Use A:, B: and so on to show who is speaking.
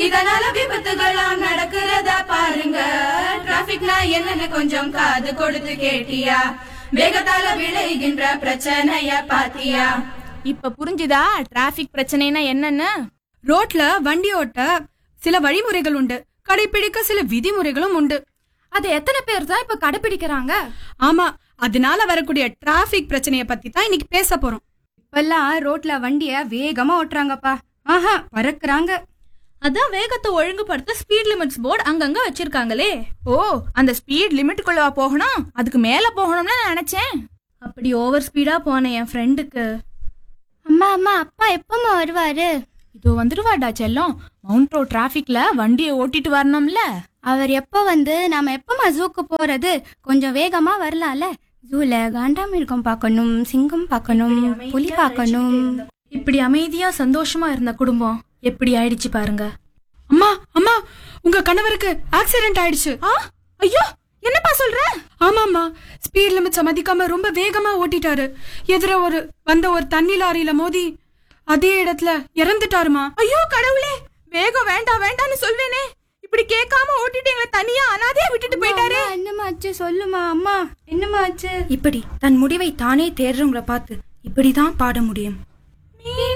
A: இதனால விபத்துகள்லாம் நடக்கிறதா பாருங்க டிராபிக்னா என்னன்னு கொஞ்சம் காது கொடுத்து கேட்டியா வேகத்தால விளைகின்ற பிரச்சனைய பாத்தியா
B: இப்ப புரிஞ்சுதா டிராபிக் பிரச்சனைனா என்னன்னு
C: ரோட்ல வண்டி ஓட்ட சில வழிமுறைகள் உண்டு கடைபிடிக்க சில விதிமுறைகளும் உண்டு
D: அது எத்தனை பேர் தான் இப்ப கடைபிடிக்கிறாங்க
C: ஆமா அதனால வரக்கூடிய டிராபிக் பிரச்சனைய பத்தி தான் இன்னைக்கு பேச போறோம்
D: இப்பெல்லாம் ரோட்ல வண்டிய வேகமா ஓட்டுறாங்கப்பா ஆஹா பறக்குறாங்க
B: அதான் வேகத்தை ஒழுங்குபடுத்த ஸ்பீட் லிமிட்ஸ் போர்டு அங்கங்க வச்சிருக்காங்களே ஓ அந்த ஸ்பீட் லிமிட்டுக்குள்ள போகணும் அதுக்கு மேல போகணும்னு நான் நினைச்சேன் அப்படி ஓவர் ஸ்பீடா போன என் ஃப்ரெண்டுக்கு
D: அம்மா அம்மா அப்பா எப்பமா வருவாரு
B: இதோ வந்துருவாடா செல்லம் மவுண்ட் ரோட் டிராபிக்ல வண்டியை ஓட்டிட்டு வரணும்ல
D: அவர் எப்ப வந்து நாம எப்பமா ஜூக்கு போறது கொஞ்சம் வேகமா வரலாம்ல ஜூல காண்டாமிருகம் பார்க்கணும் சிங்கம் பார்க்கணும் புலி பார்க்கணும்
B: இப்படி அமைதியா சந்தோஷமா இருந்த குடும்பம் எப்படி ஆயிடுச்சு பாருங்க
C: அம்மா அம்மா உங்க கணவருக்கு ஆக்சிடென்ட் ஆயிடுச்சு
B: ஆ ஐயோ என்னப்பா சொல்ற
C: ஆமாம்மா ஸ்பீட் லிமிட்ஸ மதிக்காம ரொம்ப வேகமா ஓட்டிட்டாரு எதிர ஒரு வந்த ஒரு தண்ணி லாரியில மோதி அதே இடத்துல இறந்துட்டாருமா
B: ஐயோ கடவுளே வேகம் வேண்டாம் வேண்டாம்னு சொல்வேனே இப்படி கேட்காம ஓட்டிட்டு எங்களை தனியா அனாதையா விட்டுட்டு போயிட்டாரு
D: என்னமாச்சு சொல்லுமா அம்மா என்னமாச்சு
E: இப்படி தன் முடிவை தானே தேடுறவங்கள பார்த்து இப்படிதான் பாட முடியும்